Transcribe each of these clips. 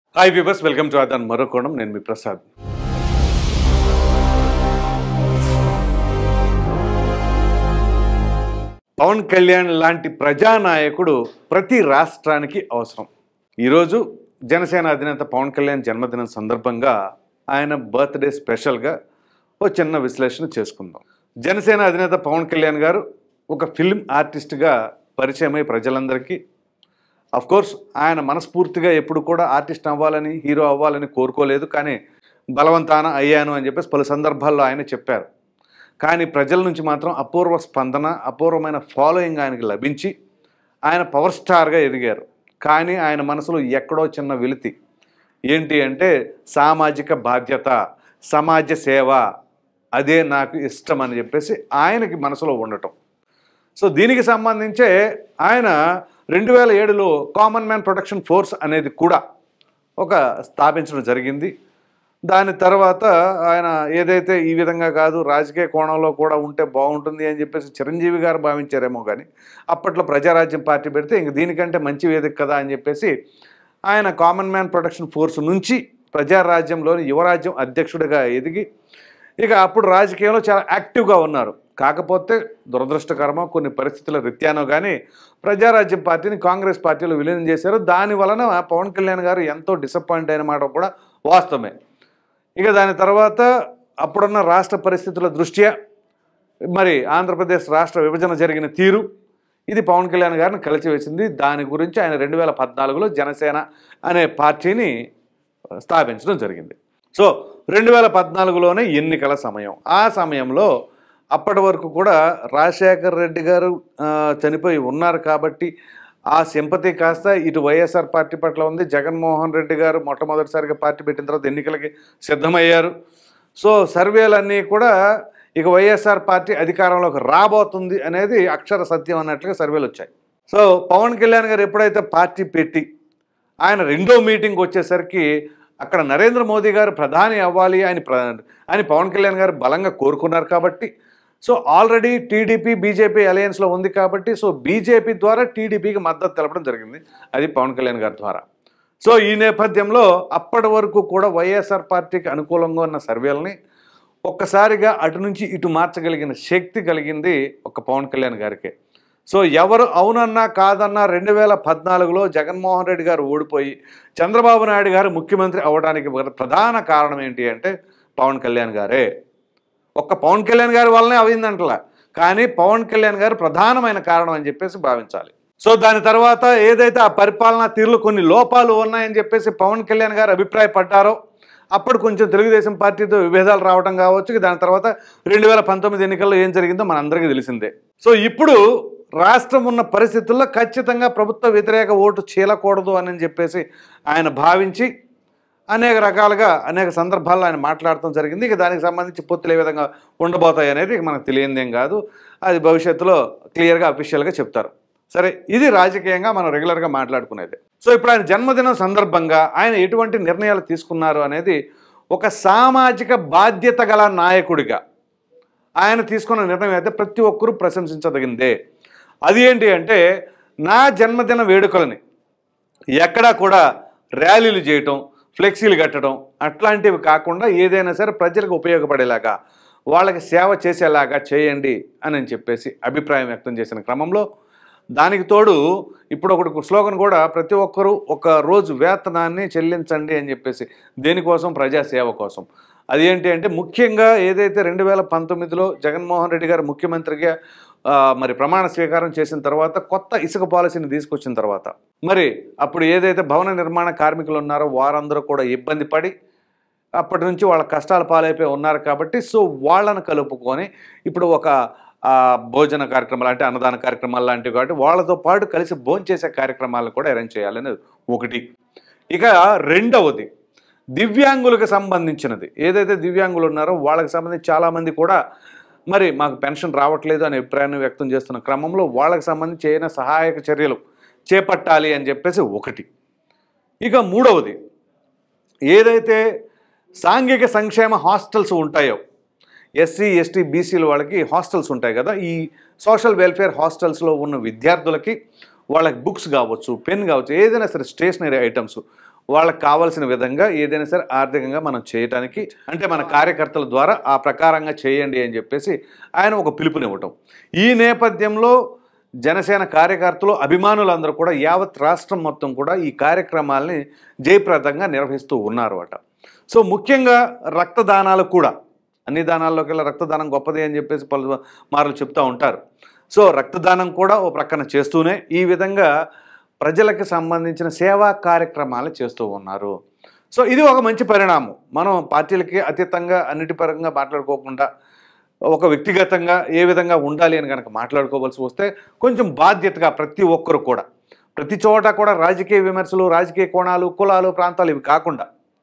hi viewers welcome to అదాన్ మరో కోణం నేను మీ ప్రసాద్ పవన్ కళ్యాణ్ లాంటి ప్రజానాయకుడు ప్రతి రాష్ట్రానికి అవసరం ఈరోజు జనసేన అధినేత పవన్ కళ్యాణ్ జన్మదినం సందర్భంగా ఆయన బర్త్డే స్పెషల్గా ఓ చిన్న విశ్లేషణ చేసుకుందాం జనసేన అధినేత పవన్ కళ్యాణ్ గారు ఒక ఫిల్మ్ ఆర్టిస్ట్గా పరిచయమై ప్రజలందరికీ అఫ్ కోర్స్ ఆయన మనస్ఫూర్తిగా ఎప్పుడు కూడా ఆర్టిస్ట్ అవ్వాలని హీరో అవ్వాలని కోరుకోలేదు కానీ బలవంతాన అయ్యాను అని చెప్పేసి పలు సందర్భాల్లో ఆయన చెప్పారు కానీ ప్రజల నుంచి మాత్రం అపూర్వ స్పందన అపూర్వమైన ఫాలోయింగ్ ఆయనకి లభించి ఆయన పవర్ స్టార్గా ఎదిగారు కానీ ఆయన మనసులో ఎక్కడో చిన్న వెలితి ఏంటి అంటే సామాజిక బాధ్యత సమాజ సేవ అదే నాకు ఇష్టం అని చెప్పేసి ఆయనకి మనసులో ఉండటం సో దీనికి సంబంధించే ఆయన రెండు వేల ఏడులో కామన్ మ్యాన్ ప్రొటెక్షన్ ఫోర్స్ అనేది కూడా ఒక స్థాపించడం జరిగింది దాని తర్వాత ఆయన ఏదైతే ఈ విధంగా కాదు రాజకీయ కోణంలో కూడా ఉంటే బాగుంటుంది అని చెప్పేసి చిరంజీవి గారు భావించారేమో కానీ అప్పట్లో ప్రజారాజ్యం పార్టీ పెడితే ఇంక దీనికంటే మంచి వేదిక కదా అని చెప్పేసి ఆయన కామన్ మ్యాన్ ప్రొటెక్షన్ ఫోర్స్ నుంచి ప్రజారాజ్యంలోని యువరాజ్యం అధ్యక్షుడిగా ఎదిగి ఇక అప్పుడు రాజకీయంలో చాలా యాక్టివ్గా ఉన్నారు కాకపోతే దురదృష్టకరమో కొన్ని పరిస్థితుల రీత్యానో కానీ ప్రజారాజ్యం పార్టీని కాంగ్రెస్ పార్టీలో విలీనం చేశారు దాని వలన పవన్ కళ్యాణ్ గారు ఎంతో డిసప్పాయింట్ అయిన మాట కూడా వాస్తవమే ఇక దాని తర్వాత అప్పుడున్న రాష్ట్ర పరిస్థితుల దృష్ట్యా మరి ఆంధ్రప్రదేశ్ రాష్ట్ర విభజన జరిగిన తీరు ఇది పవన్ కళ్యాణ్ గారిని కలిసివేసింది దాని గురించి ఆయన రెండు వేల పద్నాలుగులో జనసేన అనే పార్టీని స్థాపించడం జరిగింది సో రెండు వేల పద్నాలుగులోనే ఎన్నికల సమయం ఆ సమయంలో అప్పటి వరకు కూడా రాజశేఖర్ రెడ్డి గారు ఆ, చనిపోయి ఉన్నారు కాబట్టి ఆ సింపతి కాస్త ఇటు వైఎస్ఆర్ పార్టీ పట్ల ఉంది జగన్మోహన్ రెడ్డి గారు మొట్టమొదటిసారిగా పార్టీ పెట్టిన తర్వాత ఎన్నికలకి సిద్ధమయ్యారు సో సర్వేలన్నీ కూడా ఇక వైఎస్ఆర్ పార్టీ అధికారంలోకి రాబోతుంది అనేది అక్షర సత్యం అన్నట్లుగా సర్వేలు వచ్చాయి సో పవన్ కళ్యాణ్ గారు ఎప్పుడైతే పార్టీ పెట్టి ఆయన రెండో మీటింగ్ వచ్చేసరికి అక్కడ నరేంద్ర మోదీ గారు ప్రధాని అవ్వాలి అని ప్ర అని పవన్ కళ్యాణ్ గారు బలంగా కోరుకున్నారు కాబట్టి సో ఆల్రెడీ టీడీపీ బీజేపీ అలయన్స్లో ఉంది కాబట్టి సో బీజేపీ ద్వారా టీడీపీకి మద్దతు తెలపడం జరిగింది అది పవన్ కళ్యాణ్ గారి ద్వారా సో ఈ నేపథ్యంలో అప్పటి వరకు కూడా వైఎస్ఆర్ పార్టీకి అనుకూలంగా ఉన్న సర్వేలని ఒక్కసారిగా అటు నుంచి ఇటు మార్చగలిగిన శక్తి కలిగింది ఒక పవన్ కళ్యాణ్ గారికి సో ఎవరు అవునన్నా కాదన్నా రెండు వేల పద్నాలుగులో జగన్మోహన్ రెడ్డి గారు ఓడిపోయి చంద్రబాబు నాయుడు గారు ముఖ్యమంత్రి అవ్వడానికి ప్రధాన కారణం ఏంటి అంటే పవన్ కళ్యాణ్ గారే ఒక్క పవన్ కళ్యాణ్ గారి వల్లనే అయిందంటలా కానీ పవన్ కళ్యాణ్ గారు ప్రధానమైన కారణం అని చెప్పేసి భావించాలి సో దాని తర్వాత ఏదైతే ఆ పరిపాలనా తీరులో కొన్ని లోపాలు ఉన్నాయని చెప్పేసి పవన్ కళ్యాణ్ గారు అభిప్రాయపడ్డారో అప్పుడు కొంచెం తెలుగుదేశం పార్టీతో విభేదాలు రావడం కావచ్చు దాని తర్వాత రెండు వేల పంతొమ్మిది ఎన్నికల్లో ఏం జరిగిందో మనందరికీ తెలిసిందే సో ఇప్పుడు రాష్ట్రం ఉన్న పరిస్థితుల్లో ఖచ్చితంగా ప్రభుత్వ వ్యతిరేక ఓటు చీలకూడదు అని చెప్పేసి ఆయన భావించి అనేక రకాలుగా అనేక సందర్భాల్లో ఆయన మాట్లాడటం జరిగింది ఇక దానికి సంబంధించి పొత్తులు ఏ విధంగా ఉండబోతాయి అనేది ఇక మనకు తెలియందేం కాదు అది భవిష్యత్తులో క్లియర్గా అఫీషియల్గా చెప్తారు సరే ఇది రాజకీయంగా మనం రెగ్యులర్గా మాట్లాడుకునేది సో ఇప్పుడు ఆయన జన్మదినం సందర్భంగా ఆయన ఎటువంటి నిర్ణయాలు తీసుకున్నారు అనేది ఒక సామాజిక బాధ్యత గల నాయకుడిగా ఆయన తీసుకున్న నిర్ణయం అయితే ప్రతి ఒక్కరూ ప్రశంసించదగిందే అది ఏంటి అంటే నా జన్మదిన వేడుకలని ఎక్కడా కూడా ర్యాలీలు చేయటం ఫ్లెక్సీలు కట్టడం అట్లాంటివి కాకుండా ఏదైనా సరే ప్రజలకు ఉపయోగపడేలాగా వాళ్ళకి సేవ చేసేలాగా చేయండి అని చెప్పేసి అభిప్రాయం వ్యక్తం చేసిన క్రమంలో దానికి తోడు ఇప్పుడు ఒకటి స్లోగన్ కూడా ప్రతి ఒక్కరూ ఒక రోజు వేతనాన్ని చెల్లించండి అని చెప్పేసి దేనికోసం ప్రజాసేవ కోసం అది ఏంటి అంటే ముఖ్యంగా ఏదైతే రెండు వేల పంతొమ్మిదిలో జగన్మోహన్ రెడ్డి గారు ముఖ్యమంత్రిగా ఆ, మరి ప్రమాణ స్వీకారం చేసిన తర్వాత కొత్త ఇసుక పాలసీని తీసుకొచ్చిన తర్వాత మరి అప్పుడు ఏదైతే భవన నిర్మాణ కార్మికులు ఉన్నారో వారందరూ కూడా ఇబ్బంది పడి అప్పటి నుంచి వాళ్ళ కష్టాల పాలైపోయి ఉన్నారు కాబట్టి సో వాళ్ళను కలుపుకొని ఇప్పుడు ఒక ఆ, భోజన కార్యక్రమాలు అంటే అన్నదాన కార్యక్రమాలు లాంటివి కాబట్టి వాళ్ళతో పాటు కలిసి భోంచేసే కార్యక్రమాలను కూడా అరేంజ్ చేయాలనేది ఒకటి ఇక రెండవది దివ్యాంగులకు సంబంధించినది ఏదైతే దివ్యాంగులు ఉన్నారో వాళ్ళకి సంబంధించి చాలామంది కూడా మరి మాకు పెన్షన్ రావట్లేదు అనే అభిప్రాయాన్ని వ్యక్తం చేస్తున్న క్రమంలో వాళ్ళకి సంబంధించి ఏదైనా సహాయక చర్యలు చేపట్టాలి అని చెప్పేసి ఒకటి ఇక మూడవది ఏదైతే సాంఘిక సంక్షేమ హాస్టల్స్ ఉంటాయో ఎస్సీ ఎస్టీ బీసీల వాళ్ళకి హాస్టల్స్ ఉంటాయి కదా ఈ సోషల్ వెల్ఫేర్ హాస్టల్స్లో ఉన్న విద్యార్థులకి వాళ్ళకి బుక్స్ కావచ్చు పెన్ కావచ్చు ఏదైనా సరే స్టేషనరీ ఐటమ్స్ వాళ్ళకి కావాల్సిన విధంగా ఏదైనా సరే ఆర్థికంగా మనం చేయటానికి అంటే మన కార్యకర్తల ద్వారా ఆ ప్రకారంగా చేయండి అని చెప్పేసి ఆయన ఒక పిలుపునివ్వటం ఈ నేపథ్యంలో జనసేన కార్యకర్తలు అభిమానులందరూ కూడా యావత్ రాష్ట్రం మొత్తం కూడా ఈ కార్యక్రమాల్ని జయప్రదంగా నిర్వహిస్తూ ఉన్నారు అట సో ముఖ్యంగా రక్తదానాలు కూడా అన్ని దానాల్లోకి వెళ్ళి రక్తదానం గొప్పది అని చెప్పేసి పలు మార్లు చెప్తూ ఉంటారు సో రక్తదానం కూడా ఓ ప్రక్కన చేస్తూనే ఈ విధంగా ప్రజలకు సంబంధించిన సేవా కార్యక్రమాలు చేస్తూ ఉన్నారు సో ఇది ఒక మంచి పరిణామం మనం పార్టీలకి అతీతంగా అన్నిటి పరంగా మాట్లాడుకోకుండా ఒక వ్యక్తిగతంగా ఏ విధంగా ఉండాలి అని కనుక మాట్లాడుకోవాల్సి వస్తే కొంచెం బాధ్యతగా ప్రతి ఒక్కరు కూడా ప్రతి చోట కూడా రాజకీయ విమర్శలు రాజకీయ కోణాలు కులాలు ప్రాంతాలు ఇవి కాకుండా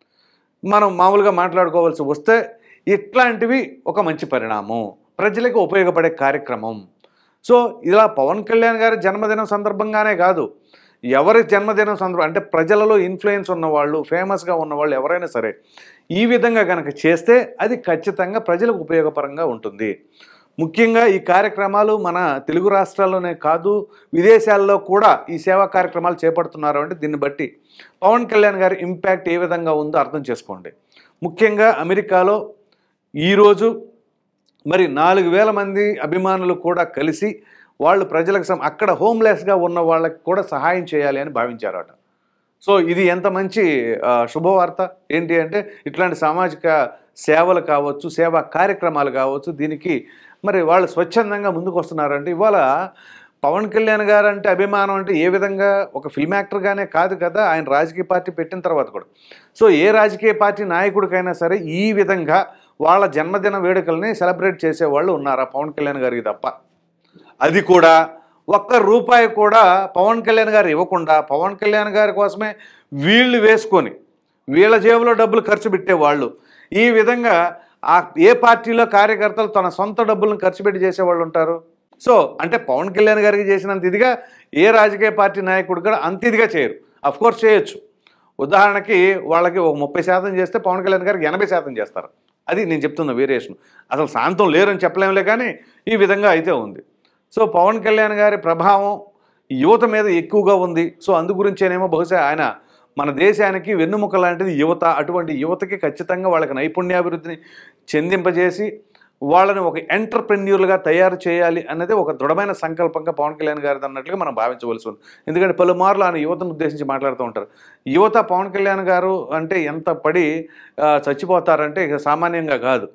మనం మామూలుగా మాట్లాడుకోవాల్సి వస్తే ఇట్లాంటివి ఒక మంచి పరిణామం ప్రజలకు ఉపయోగపడే కార్యక్రమం సో ఇలా పవన్ కళ్యాణ్ గారి జన్మదినం సందర్భంగానే కాదు ఎవరి జన్మదినం సందర్భం అంటే ప్రజలలో ఇన్ఫ్లుయెన్స్ ఉన్నవాళ్ళు ఫేమస్గా ఉన్నవాళ్ళు ఎవరైనా సరే ఈ విధంగా కనుక చేస్తే అది ఖచ్చితంగా ప్రజలకు ఉపయోగపరంగా ఉంటుంది ముఖ్యంగా ఈ కార్యక్రమాలు మన తెలుగు రాష్ట్రాల్లోనే కాదు విదేశాల్లో కూడా ఈ సేవా కార్యక్రమాలు చేపడుతున్నారు అంటే దీన్ని బట్టి పవన్ కళ్యాణ్ గారి ఇంపాక్ట్ ఏ విధంగా ఉందో అర్థం చేసుకోండి ముఖ్యంగా అమెరికాలో ఈరోజు మరి నాలుగు వేల మంది అభిమానులు కూడా కలిసి వాళ్ళు ప్రజలకు సం- అక్కడ హోమ్లెస్గా ఉన్న వాళ్ళకి కూడా సహాయం చేయాలి అని భావించారట సో ఇది ఎంత మంచి ఆ, శుభవార్త ఏంటి అంటే ఇట్లాంటి సామాజిక సేవలు కావచ్చు సేవా కార్యక్రమాలు కావచ్చు దీనికి మరి వాళ్ళు స్వచ్ఛందంగా ముందుకు వస్తున్నారంటే ఇవాళ పవన్ కళ్యాణ్ గారు అంటే అభిమానం అంటే ఏ విధంగా ఒక ఫిల్మ్ యాక్టర్గానే కాదు కదా ఆయన రాజకీయ పార్టీ పెట్టిన తర్వాత కూడా సో ఏ రాజకీయ పార్టీ నాయకుడికైనా సరే ఈ విధంగా వాళ్ళ జన్మదిన వేడుకల్ని సెలబ్రేట్ చేసేవాళ్ళు ఉన్నారా పవన్ కళ్యాణ్ గారికి తప్ప అది కూడా ఒక్క రూపాయి కూడా పవన్ కళ్యాణ్ గారు ఇవ్వకుండా పవన్ కళ్యాణ్ గారి కోసమే వీళ్ళు వేసుకొని వీళ్ళ జేబులో డబ్బులు ఖర్చు పెట్టేవాళ్ళు ఈ విధంగా ఆ ఏ పార్టీలో కార్యకర్తలు తన సొంత డబ్బులను ఖర్చు పెట్టి చేసేవాళ్ళు ఉంటారు సో అంటే పవన్ కళ్యాణ్ గారికి చేసినంత ఇదిగా ఏ రాజకీయ పార్టీ నాయకుడు కూడా అంత ఇదిగా చేయరు అఫ్ కోర్స్ చేయొచ్చు ఉదాహరణకి వాళ్ళకి ఒక ముప్పై శాతం చేస్తే పవన్ కళ్యాణ్ గారికి ఎనభై శాతం చేస్తారు అది నేను చెప్తున్న వేరియేషన్ అసలు శాంతం లేరని చెప్పలేములే కానీ ఈ విధంగా అయితే ఉంది సో పవన్ కళ్యాణ్ గారి ప్రభావం యువత మీద ఎక్కువగా ఉంది సో అందు గురించేనేమో బహుశా ఆయన మన దేశానికి వెన్నుముక లాంటిది యువత అటువంటి యువతకి ఖచ్చితంగా వాళ్ళకి నైపుణ్యాభివృద్ధిని చెందింపజేసి వాళ్ళని ఒక ఎంటర్ప్రెన్యూర్లుగా తయారు చేయాలి అన్నది ఒక దృఢమైన సంకల్పంగా పవన్ కళ్యాణ్ గారిది అన్నట్లుగా మనం భావించవలసి ఉంది ఎందుకంటే పలుమార్లు ఆయన యువతను ఉద్దేశించి మాట్లాడుతూ ఉంటారు యువత పవన్ కళ్యాణ్ గారు అంటే ఎంత పడి ఆ, చచ్చిపోతారంటే ఇక సామాన్యంగా కాదు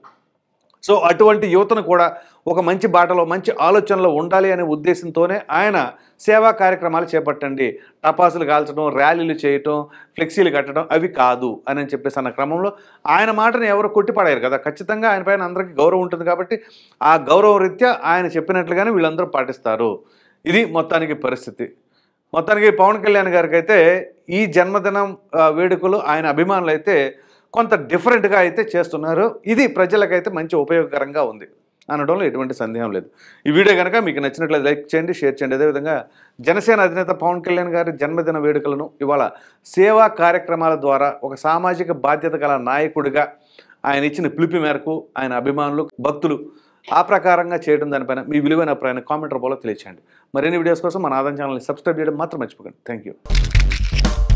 సో అటువంటి యువతను కూడా ఒక మంచి బాటలో మంచి ఆలోచనలో ఉండాలి అనే ఉద్దేశంతోనే ఆయన సేవా కార్యక్రమాలు చేపట్టండి టపాసులు కాల్చడం ర్యాలీలు చేయటం ఫ్లెక్సీలు కట్టడం అవి కాదు అని చెప్పేసి అన్న క్రమంలో ఆయన మాటను ఎవరు కొట్టిపడారు కదా ఖచ్చితంగా ఆయన పైన అందరికీ గౌరవం ఉంటుంది కాబట్టి ఆ గౌరవ రీత్యా ఆయన చెప్పినట్లుగానే వీళ్ళందరూ పాటిస్తారు ఇది మొత్తానికి పరిస్థితి మొత్తానికి పవన్ కళ్యాణ్ గారికి అయితే ఈ జన్మదినం ఆ, వేడుకలు ఆయన అభిమానులు అయితే కొంత డిఫరెంట్గా అయితే చేస్తున్నారు ఇది ప్రజలకైతే మంచి ఉపయోగకరంగా ఉంది అనడంలో ఎటువంటి సందేహం లేదు ఈ వీడియో కనుక మీకు నచ్చినట్లయితే లైక్ చేయండి షేర్ చేయండి అదేవిధంగా జనసేన అధినేత పవన్ కళ్యాణ్ గారి జన్మదిన వేడుకలను ఇవాళ సేవా కార్యక్రమాల ద్వారా ఒక సామాజిక బాధ్యత గల నాయకుడిగా ఆయన ఇచ్చిన పిలుపు మేరకు ఆయన అభిమానులు భక్తులు ఆ ప్రకారంగా చేయడం దానిపైన మీ విలువైన అభిప్రాయాన్ని కామెంట్ రూపంలో తెలియచేయండి మరిన్ని వీడియోస్ కోసం మన ఆదాయం ఛానల్ని సబ్స్క్రైబ్ చేయడం మాత్రం మర్చిపోకండి థ్యాంక్ యూ